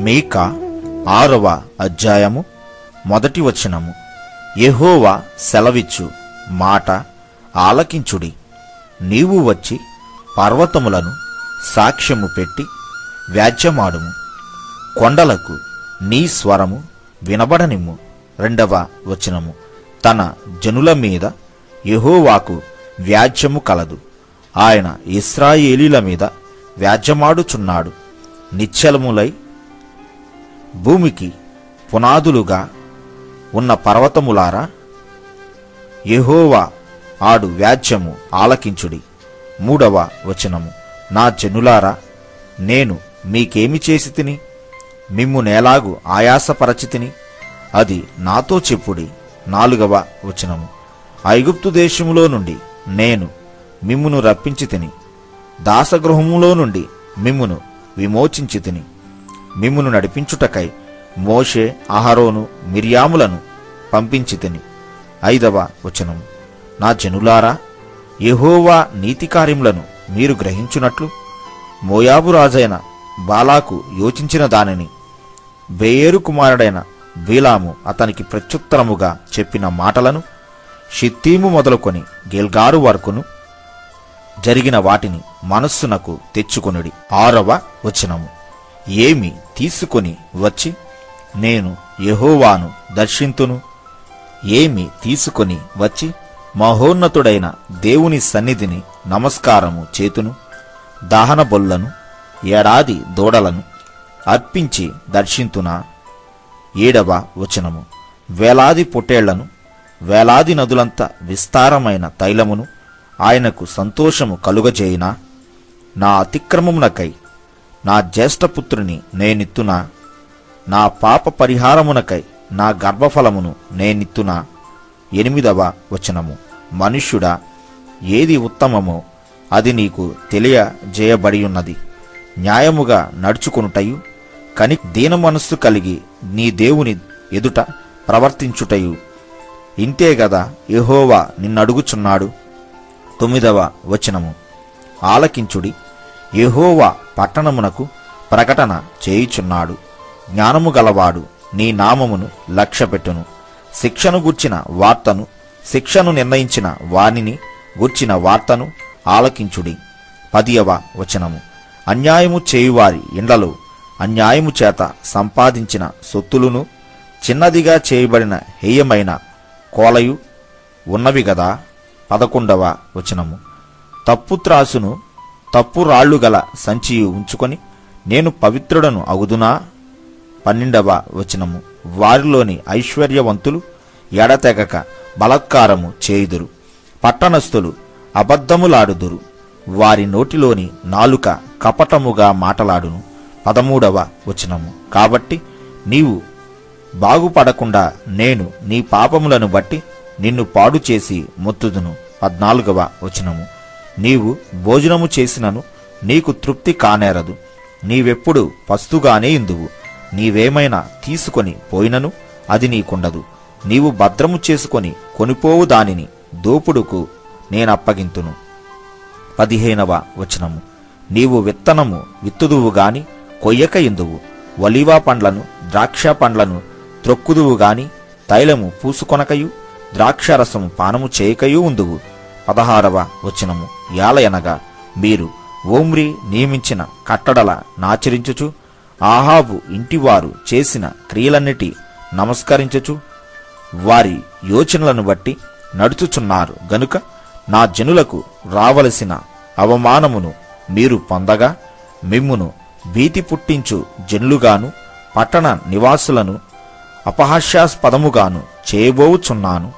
మీక ఆరవ అధ్యాయము మొదటి వచనము యెహోవా సెలవిచ్చు మాట ఆలకించుడి నీవు వచ్చి పర్వతములను సాక్ష్యము పెట్టి వ్యాజ్యమాడుము కొండలకు నీ స్వరము వినబడనిమ్ము రెండవ వచనము తన జనుల మీద యెహోవాకు వ్యాజ్యము కలదు ఆయన ఇస్రాయేలీల మీద వ్యాజ్యమాడుచున్నాడు నిశ్చలములై భూమికి పునాదులుగా ఉన్న పర్వతములారా యెహోవా ఆడు వ్యాజ్యము ఆలకించుడి మూడవ వచనము నా జనులారా నేను మీకేమి చేసి తిని మిమ్ము నేలాగు ఆయాసపరచితిని అది నాతో చెప్పుడి నాలుగవ వచనము ఐగుప్తు దేశములో నుండి నేను మిమ్మును రప్పించి తిని దాసగృహములో నుండి మిమ్మును విమోచించి తిని మిమ్మును నడిపించుటకై మోషే అహరోను మిర్యాములను పంపించి తిని ఐదవ వచనము నా జనులారా యెహోవా నీతి కార్యములను మీరు గ్రహించున్నట్లు మోయాబు రాజైన బాలాకు యోచించిన దానిని బేయేరు కుమారుడైన బీలాము అతనికి ప్రత్యుత్తరముగా చెప్పిన మాటలను షిత్తీము మొదలుకొని గిల్గారు వరకును జరిగిన వాటిని మనస్సునకు తెచ్చుకొనుడి ఆరవ వచనము ఏమి తీసుకొని వచ్చి నేను యెహోవాను దర్శింతును ఏమి తీసుకొని వచ్చి మహోన్నతుడైన దేవుని సన్నిధిని నమస్కారము చేతును దహన బొల్లను ఏడాది దూడలను అర్పించి దర్శింతునా ఏడవ వచనము వేలాది పొట్టేళ్లను వేలాది నదులంత విస్తారమైన తైలమును ఆయనకు సంతోషము కలుగజేయునా నా అతిక్రమమునకై నా జ్యేష్ఠపుత్రుని నేనిత్తునా నా పాప పరిహారమునకై నా గర్భఫలమును నేనిత్తునా ఎనిమిదవ వచనము మనుష్యుడా ఏది ఉత్తమమో అది నీకు తెలియజేయబడియున్నది న్యాయముగా నడుచుకొనుటయు కని దీన మనస్సు కలిగి నీ దేవుని ఎదుట ప్రవర్తించుటయు ఇంతే గదా యెహోవా నిన్నడుగుచున్నాడు తొమ్మిదవ వచనము ఆలకించుడి యెహోవా పట్టణమునకు ప్రకటన చేయుచున్నాడు జ్ఞానము గలవాడు నీ నామమును లక్ష్యపెట్టును శిక్షను గుర్చిన వార్తను శిక్షను నిర్ణయించిన వానిని గుర్చిన వార్తను ఆలకించుడి పదియవ వచనము అన్యాయము చేయువారి ఇండ్లలో అన్యాయము చేత సంపాదించిన సొత్తులును చిన్నదిగా చేయబడిన హేయమైన కోలయు ఉన్నవి గదా పదకొండవ వచనము తప్పు త్రాసును తప్పు రాళ్ళు గల సంచియు ఉంచుకొని నేను పవిత్రుడను అగుదునా పన్నెండవ వచనము వారిలోని ఐశ్వర్యవంతులు ఎడతెగక బలత్కారము చేయుదురు పట్టణస్థులు అబద్ధములాడుదురు వారి నోటిలోని నాలుక కపటముగా మాటలాడును పదమూడవ వచనము కాబట్టి నీవు బాగుపడకుండా నేను నీ పాపములను బట్టి నిన్ను పాడు చేసి మొత్తుదును పద్నాలుగవ వచనము నీవు భోజనము చేసినను నీకు తృప్తి కానేరదు నీవెప్పుడు పస్తుగానే ఇందువు నీవేమైనా తీసుకొని పోయినను అది నీకుండదు నీవు భద్రము చేసుకొని కొనిపోవు దానిని దోపుడుకు నేనప్పగింతును పదిహేనవ వచనము నీవు విత్తనము విత్తుదువు గాని కొయ్యక ఇందువు వలివా పండ్లను ద్రాక్ష పండ్లను త్రొక్కుదువు గాని తైలము పూసుకొనకయు ద్రాక్షరసము పానము చేయకయు ఉందువు పదహారవ వచనము యాలయనగా మీరు ఓమ్రి నియమించిన కట్టడల నాచరించుచు ఆహాబు ఇంటివారు చేసిన క్రియలన్నిటి నమస్కరించుచు వారి యోచనలను బట్టి నడుచుచున్నారు గనుక నా జనులకు రావలసిన అవమానమును మీరు పొందగా మిమ్మును భీతి పుట్టించు జనులుగాను పట్టణ నివాసులను అపహాస్యాస్పదముగాను చేయబోవుచున్నాను